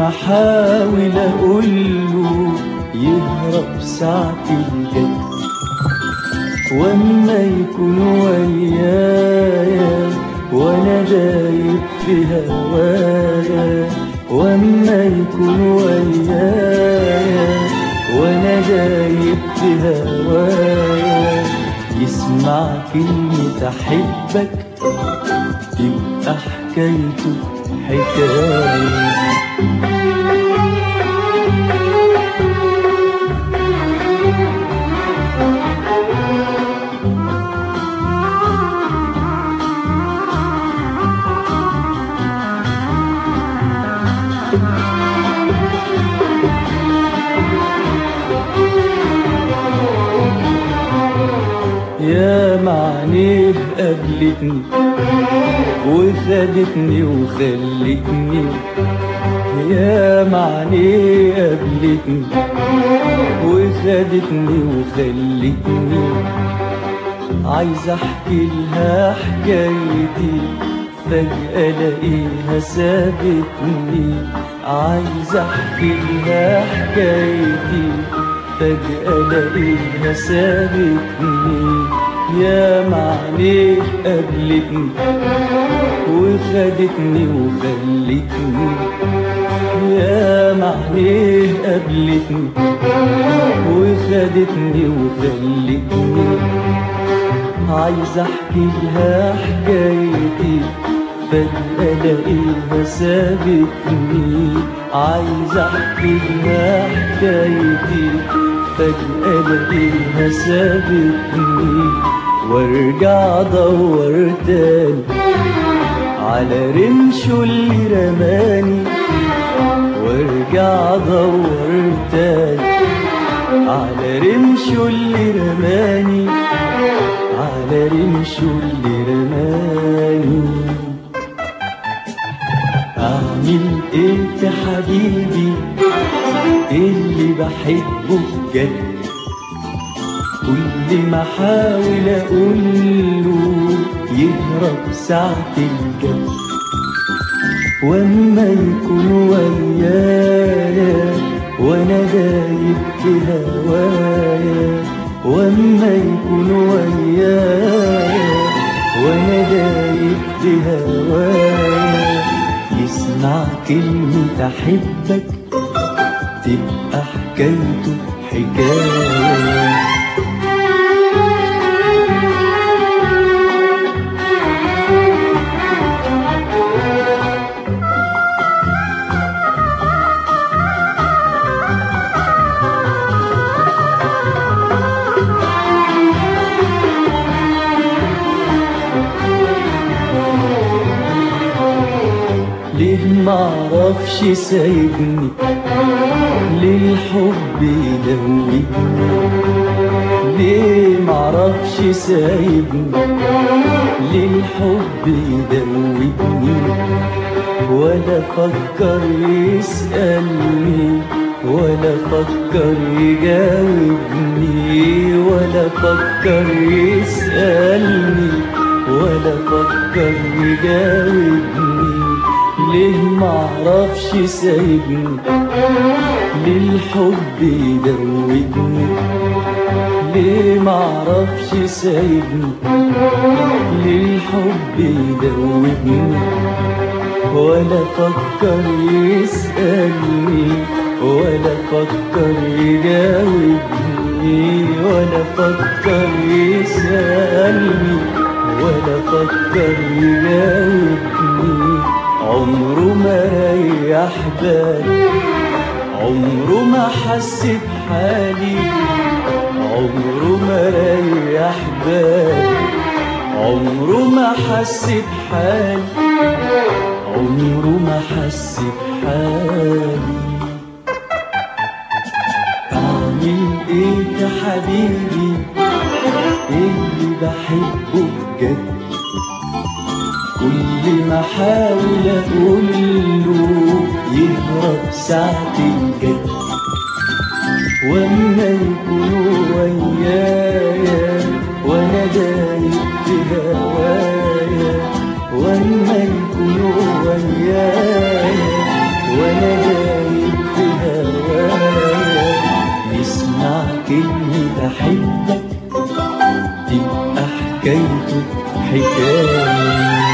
احاول اقوله يهرب ساعة الجد واما يكون ويايا وانا دايب في هوايا واما يكون ويايا وانا دايب في هوايا يسمع كلمة احبك تبقى حكايته حكاية يا معنيه قابلتني وخدتني وخلتني يا معنيه قابلتني وخدتني وخلتني عايز احكي لها حكايتي فجأة الاقيها سابتني عايز احكي لها حكايتي فجأة الاقيها سابتني يا معنيه قابلتني وخدتني وخلتني يا معنيه قابلتني وخدتني وخلتني عايز احكي لها حكايتي فجأة الاقيها سابتني عايز احكي لها حكايتي فجأة الاقيها سابتني وارجع ادور تاني على رمشه اللي رماني وارجع ادور تاني على رمشه اللي رماني على رمشه اللي رماني اعمل ايه في حبيبي اللي بحبه بجد كل ما احاول اقوله يهرب ساعة الجد واما يكون ويايا وانا دايب في هوايا واما يكون ويايا وانا دايب في هوايا يسمع كلمة احبك تبقى حكايته حكايه ليه معرفش سايبني ليه الحب يدوبني ليه معرفش سايبني ليه الحب يدوبني ولا فكر يسألني ولا فكر يجاوبني ولا فكر يسألني ولا فكر يجاوبني ليه معرفش سايبني ليه الحب يدوبني ليه معرفش سايبني ليه الحب يدوبني ولا فكر يسألني ولا فكر يجاوبني ولا فكر يسألني ولا فكر يجاوبني عمره ما ريح بالي عمره ما حس بحالي عمره ما ريح بالي عمره ما حس بحالي عمره ما حس بحالي أعمل إيه يا حبيبي اللي بحبه بجد كل ما احاول اقوله يهرب ساعة الجد واما يكون ويايا وانا دايب في هوايا واما يكون ويايا وانا دايب إني بحبك تبقى حكايته حكاية